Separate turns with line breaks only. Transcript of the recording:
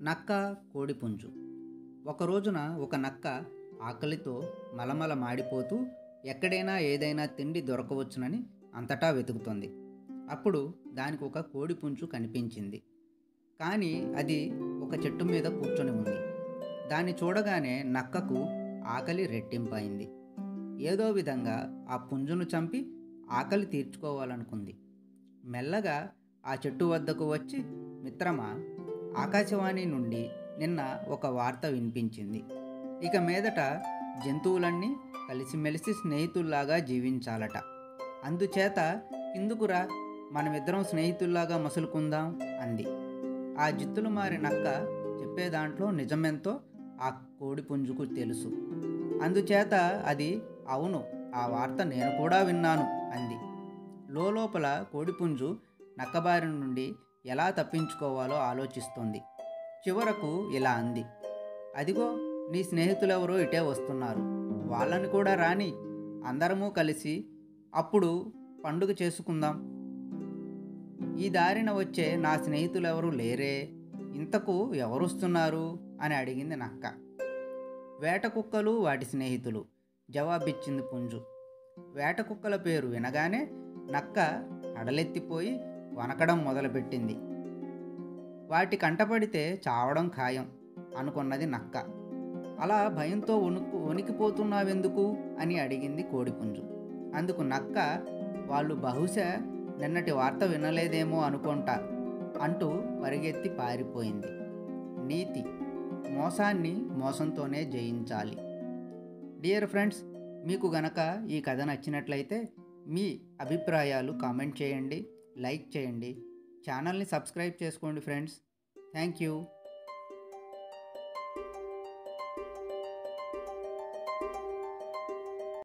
నక్క కోడిపుంజు ఒక రోజున ఒక నక్క ఆకలితో మలమల మాడిపోతూ ఎక్కడైనా ఏదైనా తిండి దొరకవచ్చునని అంతటా వెతుకుతుంది అప్పుడు దానికి ఒక కోడిపుంజు కనిపించింది కానీ అది ఒక చెట్టు మీద కూర్చొని ఉంది దాన్ని చూడగానే నక్కకు ఆకలి రెట్టింపైంది ఏదో విధంగా ఆ పుంజును చంపి ఆకలి తీర్చుకోవాలనుకుంది మెల్లగా ఆ చెట్టు వద్దకు వచ్చి మిత్రమా ఆకాశవాణి నుండి నిన్న ఒక వార్త వినిపించింది ఇక మీదట జంతువులన్నీ కలిసిమెలిసి స్నేహితుల్లాగా జీవించాలట అందుచేత కిందుకురా మనమిద్దరం స్నేహితుల్లాగా మసులుకుందాం అంది ఆ జిత్తులు మారి నక్క చెప్పే దాంట్లో నిజమెంతో ఆ కోడిపుంజుకు తెలుసు అందుచేత అది అవును ఆ వార్త నేను కూడా విన్నాను అంది లోపల కోడిపుంజు నక్కబారి నుండి ఎలా తప్పించుకోవాలో ఆలోచిస్తోంది చివరకు ఇలా అంది అదిగో నీ స్నేహితులెవరో ఇటే వస్తున్నారు వాళ్ళని కూడా రాని అందరము కలిసి అప్పుడు పండుగ చేసుకుందాం ఈ దారిన వచ్చే నా స్నేహితులెవరూ లేరే ఇంతకు ఎవరొస్తున్నారు అని అడిగింది నక్క వేట కుక్కలు వాటి స్నేహితులు జవాబిచ్చింది పుంజు వేట కుక్కల పేరు వినగానే నక్క అడలెత్తిపోయి వనకడం మొదలుపెట్టింది వాటి కంటపడితే చావడం ఖాయం అనుకున్నది నక్క అలా భయంతో వణుకు వణికిపోతున్నావెందుకు అని అడిగింది కోడిపుంజు అందుకు నక్క వాళ్ళు బహుశా నిన్నటి వార్త వినలేదేమో అనుకుంటా అంటూ పరిగెత్తి పారిపోయింది నీతి మోసాన్ని మోసంతోనే జయించాలి డియర్ ఫ్రెండ్స్ మీకు గనక ఈ కథ నచ్చినట్లయితే మీ అభిప్రాయాలు కామెంట్ చేయండి లైక్ చేయండి ఛానల్ని సబ్స్క్రైబ్ చేసుకోండి ఫ్రెండ్స్ థ్యాంక్ యూ